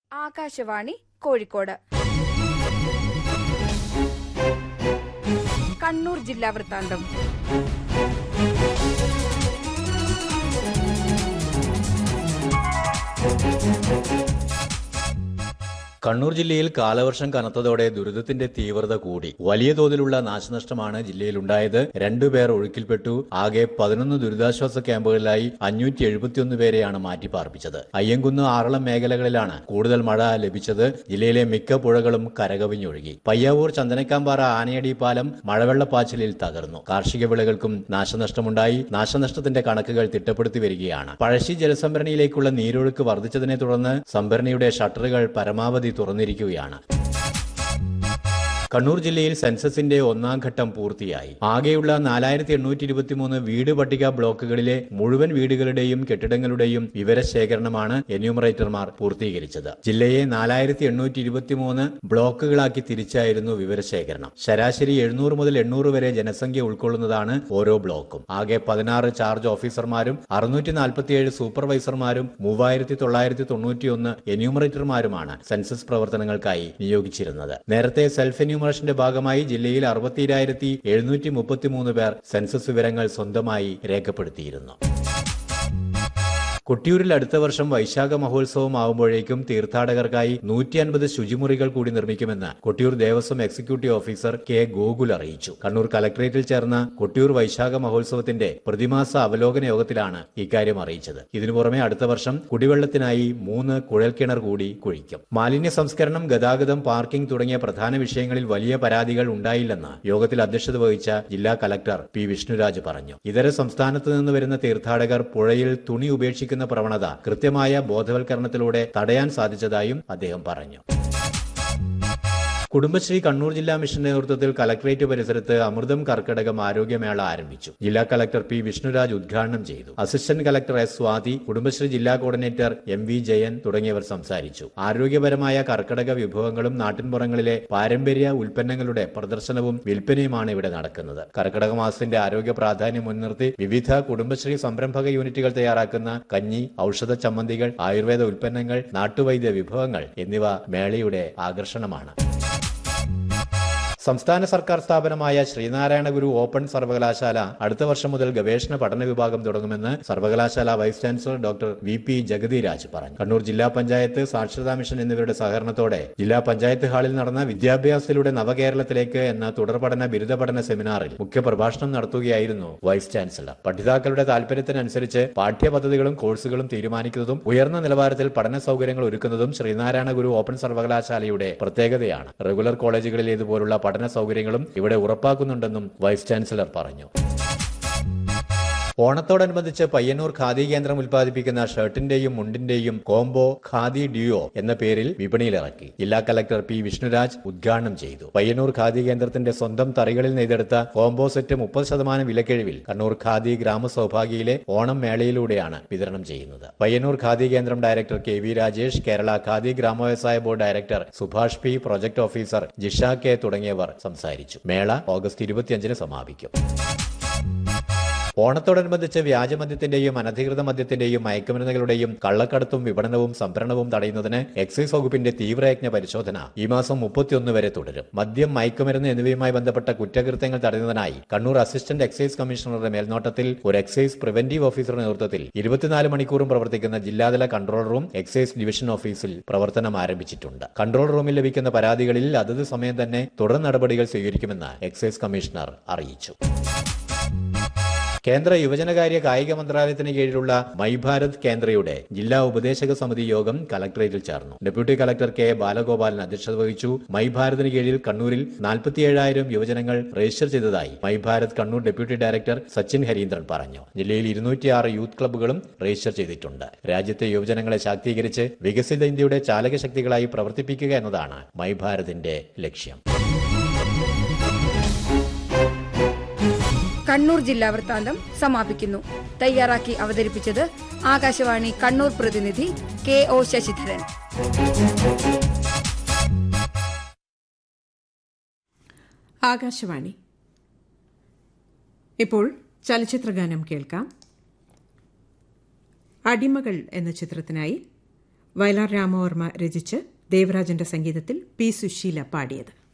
ആകാശവാണി കോഴിക്കോട് കണ്ണൂർ ജില്ലാ വൃത്താന്തം കണ്ണൂർ ജില്ലയിൽ കാലവർഷം കനത്തതോടെ ദുരിതത്തിന്റെ തീവ്രത കൂടി വലിയ തോതിലുള്ള നാശനഷ്ടമാണ് ജില്ലയിലുണ്ടായത് രണ്ടുപേർ ഒഴുക്കിൽപ്പെട്ടു ആകെ പതിനൊന്ന് ദുരിതാശ്വാസ ക്യാമ്പുകളിലായി അഞ്ഞൂറ്റി എഴുപത്തിയൊന്ന് പേരെയാണ് മാറ്റിപ്പാർപ്പിച്ചത് അയ്യങ്കുന്ന് ആറളം മേഖലകളിലാണ് കൂടുതൽ മഴ ലഭിച്ചത് ജില്ലയിലെ മിക്ക പുഴകളും കരകവിഞ്ഞൊഴുകി പയ്യാവൂർ ചന്ദനക്കാമ്പാറ ആനയടി പാലം മഴവെള്ളപ്പാച്ചിലിൽ തകർന്നു കാർഷിക വിളകൾക്കും നാശനഷ്ടമുണ്ടായി നാശനഷ്ടത്തിന്റെ കണക്കുകൾ തിട്ടപ്പെടുത്തി വരികയാണ് പഴശ്ശി ജലസംഭരണിയിലേക്കുള്ള നീരൊഴുക്ക് വർദ്ധിച്ചതിനെ തുടർന്ന് സംഭരണിയുടെ ഷട്ടറുകൾ പരമാവധി തുറന്നിരിക്കുകയാണ് കണ്ണൂർ ജില്ലയിൽ സെൻസസിന്റെ ഒന്നാം ഘട്ടം പൂർത്തിയായി ആകെയുള്ള നാലായിരത്തി എണ്ണൂറ്റി ഇരുപത്തിമൂന്ന് വീട് പട്ടിക ബ്ലോക്കുകളിലെ മുഴുവൻ വീടുകളുടെയും കെട്ടിടങ്ങളുടെയും വിവരശേഖരണമാണ് എന്യൂമറേറ്റർമാർ പൂർത്തീകരിച്ചത് ജില്ലയെ നാലായിരത്തി എണ്ണൂറ്റി ഇരുപത്തിമൂന്ന് ബ്ലോക്കുകളാക്കി തിരിച്ചായിരുന്നു വിവരശേഖരണം ശരാശരി എഴുന്നൂറ് മുതൽ എണ്ണൂറ് വരെ ജനസംഖ്യ ഉൾക്കൊള്ളുന്നതാണ് ഓരോ ബ്ലോക്കും ആകെ പതിനാറ് ചാർജ് ഓഫീസർമാരും അറുന്നൂറ്റി നാൽപ്പത്തിയേഴ് സൂപ്പർവൈസർമാരും മൂവായിരത്തി തൊള്ളായിരത്തി തൊണ്ണൂറ്റിയൊന്ന് എന്യൂമറേറ്റർമാരുമാണ് സെൻസസ് പ്രവർത്തനങ്ങൾക്കായി നിയോഗിച്ചിരുന്നത് നേരത്തെ സെൽഫ് എന്യൂമറേഷന്റെ ഭാഗമായി ജില്ലയിൽ അറുപത്തിരായിരത്തി എഴുന്നൂറ്റി മുപ്പത്തിമൂന്ന് പേർ സെൻസസ് വിവരങ്ങൾ സ്വന്തമായി രേഖപ്പെടുത്തിയിരുന്നു കൊട്ടിയൂരിൽ അടുത്ത വർഷം വൈശാഖ മഹോത്സവം ആവുമ്പോഴേക്കും തീർത്ഥാടകർക്കായി നൂറ്റി അൻപത് ശുചിമുറികൾ കൂടി നിർമ്മിക്കുമെന്ന് Kottiyoor Devaswom executive officer K Gokul അറിയിച്ചു കണ്ണൂർ കലക്ടറേറ്റിൽ ചേർന്ന കൊട്ടിയൂർ വൈശാഖ മഹോത്സവത്തിന്റെ പ്രതിമാസ അവലോകന യോഗത്തിലാണ് ഇക്കാര്യം അറിയിച്ചത് ഇതിനു പുറമെ അടുത്ത വർഷം കുടിവെള്ളത്തിനായി മൂന്ന് കുഴൽക്കിണർ കൂടി കുഴിക്കും മാലിന്യ സംസ്കരണം ഗതാഗതം പാർക്കിംഗ് തുടങ്ങിയ പ്രധാന വിഷയങ്ങളിൽ വലിയ പരാതികൾ ഉണ്ടായില്ലെന്ന് യോഗത്തിൽ അധ്യക്ഷത വഹിച്ച ജില്ലാ കലക്ടർ പി വിഷ്ണുരാജ് പറഞ്ഞു ഇതര സംസ്ഥാനത്ത് നിന്ന് വരുന്ന തീർത്ഥാടകർ പുഴയിൽ തുണി ഉപേക്ഷിക്കുന്ന പ്രവണത കൃത്യമായ ബോധവൽക്കരണത്തിലൂടെ തടയാൻ സാധിച്ചതായും അദ്ദേഹം പറഞ്ഞു കുടുംബശ്രീ കണ്ണൂർ ജില്ലാ മിഷന്റെ നേതൃത്വത്തിൽ കലക്ടറേറ്റ് പരിസരത്ത് അമൃതം കർക്കടകം ആരോഗ്യമേള ആരംഭിച്ചു ജില്ലാ കലക്ടർ പി വിഷ്ണുരാജ് ഉദ്ഘാടനം ചെയ്തു assistant collector S Swathi Kudumbashree ജില്ലാ കോർഡിനേറ്റർ എം വി ജയൻ തുടങ്ങിയവർ സംസാരിച്ചു ആരോഗ്യപരമായ കർക്കടക വിഭവങ്ങളും നാട്ടിൻപുറങ്ങളിലെ പാരമ്പര്യ ഉൽപ്പന്നങ്ങളുടെ പ്രദർശനവും വിൽപ്പനയുമാണ് ഇവിടെ നടക്കുന്നത് കർക്കടക മാസത്തിന്റെ ആരോഗ്യ പ്രാധാന്യം മുൻനിർത്തി വിവിധ കുടുംബശ്രീ സംരംഭക യൂണിറ്റുകൾ തയ്യാറാക്കുന്ന കഞ്ഞി ഔഷധ ചമ്മന്തികൾ ആയുർവേദ ഉൽപ്പന്നങ്ങൾ നാട്ടുവൈദ്യ വിഭവങ്ങൾ എന്നിവ മേളയുടെ ആകർഷണമാണ് സംസ്ഥാന സർക്കാർ സ്ഥാപനമായ ശ്രീനാരായണ ഗുരു ഓപ്പൺ സർവകലാശാല അടുത്ത വർഷം മുതൽ ഗവേഷണ പഠന വിഭാഗം തുടങ്ങുമെന്ന് സർവകലാശാല vice chancellor doctor V P Jagathiraj പറഞ്ഞു കണ്ണൂർ ജില്ലാ പഞ്ചായത്ത് സാക്ഷരതാ മിഷൻ എന്നിവരുടെ സഹകരണത്തോടെ ജില്ലാ പഞ്ചായത്ത് ഹാളിൽ നടന്ന വിദ്യാഭ്യാസത്തിലൂടെ നവകേരളത്തിലേക്ക് എന്ന തുടർപഠന ബിരുദ പഠന സെമിനാറിൽ മുഖ്യപ്രഭാഷണം നടത്തുകയായിരുന്നു വൈസ് ചാൻസലർ പഠിതാക്കളുടെ താൽപര്യത്തിനനുസരിച്ച് പാഠ്യപദ്ധതികളും കോഴ്സുകളും തീരുമാനിക്കുന്നതും ഉയർന്ന നിലവാരത്തിൽ പഠന സൗകര്യങ്ങൾ ഒരുക്കുന്നതും ശ്രീനാരായണ ഗുരു ഓപ്പൺ സർവകലാശാലയുടെ പ്രത്യേകതയാണ് റെഗുലർ കോളേജുകളിലേതുപോലുള്ള പഠന സൗകര്യങ്ങളും ഇവിടെ ഉറപ്പാക്കുന്നുണ്ടെന്നും വൈസ് ചാൻസലർ പറഞ്ഞു ഓണത്തോടനുബന്ധിച്ച് പയ്യന്നൂർ ഖാദി കേന്ദ്രം ഉൽപ്പാദിപ്പിക്കുന്ന ഷർട്ടിന്റെയും മുണ്ടിന്റെയും കോംബോ ഖാദി ഡ്യൂയോ എന്ന പേരിൽ വിപണിയിലിറക്കി ജില്ലാ കലക്ടർ പി വിഷ്ണുരാജ് ഉദ്ഘാടനം ചെയ്തു പയ്യന്നൂർ ഖാദി കേന്ദ്രത്തിന്റെ സ്വന്തം തറികളിൽ നെയ്തെടുത്ത കോംബോ സെറ്റ് മുപ്പത് ശതമാനം വിലക്കിഴിവിൽ കണ്ണൂർ ഖാദി ഗ്രാമസൗഭാഗ്യയിലെ ഓണം മേളയിലൂടെയാണ് വിതരണം ചെയ്യുന്നത് പയ്യന്നൂർ ഖാദി കേന്ദ്രം director K V Rajesh Kerala Khadi ഗ്രാമവ്യവസായ board director Subhash P project officer Jisha K തുടങ്ങിയവർ സംസാരിച്ചു മേള ഓഗസ്റ്റ് ഇരുപത്തിയഞ്ചിന് സമാപിക്കും ഓണത്തോടനുബന്ധിച്ച് വ്യാജമദ്യത്തിന്റെയും അനധികൃത മദ്യത്തിന്റെയും മയക്കുമരുന്നുകളുടെയും കള്ളക്കടത്തും വിപണനവും സംഭരണവും തടയുന്നതിന് എക്സൈസ് വകുപ്പിന്റെ തീവ്രയജ്ഞ പരിശോധന ഈ മാസം മുപ്പത്തിയൊന്ന് വരെ തുടരും മദ്യം മയക്കുമരുന്ന് എന്നിവയുമായി ബന്ധപ്പെട്ട കുറ്റകൃത്യങ്ങൾ തടയുന്നതിനായി കണ്ണൂർ അസിസ്റ്റന്റ് എക്സൈസ് കമ്മീഷണറുടെ മേൽനോട്ടത്തിൽ ഒരു എക്സൈസ് പ്രിവന്റീവ് ഓഫീസറുടെ നേതൃത്വത്തിൽ ഇരുപത്തിനാല് മണിക്കൂറും പ്രവർത്തിക്കുന്ന ജില്ലാതല കൺട്രോൾ റൂം എക്സൈസ് ഡിവിഷൻ ഓഫീസിൽ പ്രവർത്തനം ആരംഭിച്ചിട്ടുണ്ട് കൺട്രോൾ റൂമിൽ ലഭിക്കുന്ന പരാതികളിൽ അതത് സമയം തന്നെ തുടർ നടപടികൾ സ്വീകരിക്കുമെന്ന് എക്സൈസ് കമ്മീഷണർ അറിയിച്ചു കേന്ദ്ര യുവജനകാര്യ കായിക മന്ത്രാലയത്തിന് കീഴിലുള്ള മൈ ഭാരത് കേന്ദ്രയുടെ ജില്ലാ ഉപദേശക സമിതി യോഗം കലക്ടറേറ്റിൽ ചേർന്നു ഡെപ്യൂട്ടി കലക്ടർ കെ ബാലഗോപാലൻ അധ്യക്ഷത വഹിച്ചു മൈ ഭാരതിന് കീഴിൽ കണ്ണൂരിൽ നാൽപ്പത്തിയേഴായിരം യുവജനങ്ങൾ രജിസ്റ്റർ ചെയ്തതായി my Bharat Kannur deputy director Sachin Hareendran പറഞ്ഞു ജില്ലയിൽ ഇരുന്നൂറ്റിയാറ് യൂത്ത് ക്ലബ്ബുകളും രജിസ്റ്റർ ചെയ്തിട്ടുണ്ട് രാജ്യത്തെ യുവജനങ്ങളെ ശാക്തീകരിച്ച് വികസിത ഇന്ത്യയുടെ ചാലകശക്തികളായി പ്രവർത്തിപ്പിക്കുക എന്നതാണ് മൈ ഭാരതിന്റെ ലക്ഷ്യം കണ്ണൂർ ജില്ലാ വൃത്താന്തം സമാപിക്കുന്നു തയ്യാറാക്കി അവതരിപ്പിച്ചത് ആകാശവാണി കണ്ണൂർ പ്രതിനിധി കെ ഒ ശശിധരൻ ആകാശവാണി ഇപ്പോൾ ചലച്ചിത്രഗാനം കേൾക്കാം അടിമകൾ എന്ന ചിത്രത്തിനായി വയലാർ രാമവർമ്മ രചിച്ച് ദേവരാജന്റെ സംഗീതത്തിൽ പി സുശീല പാടിയത്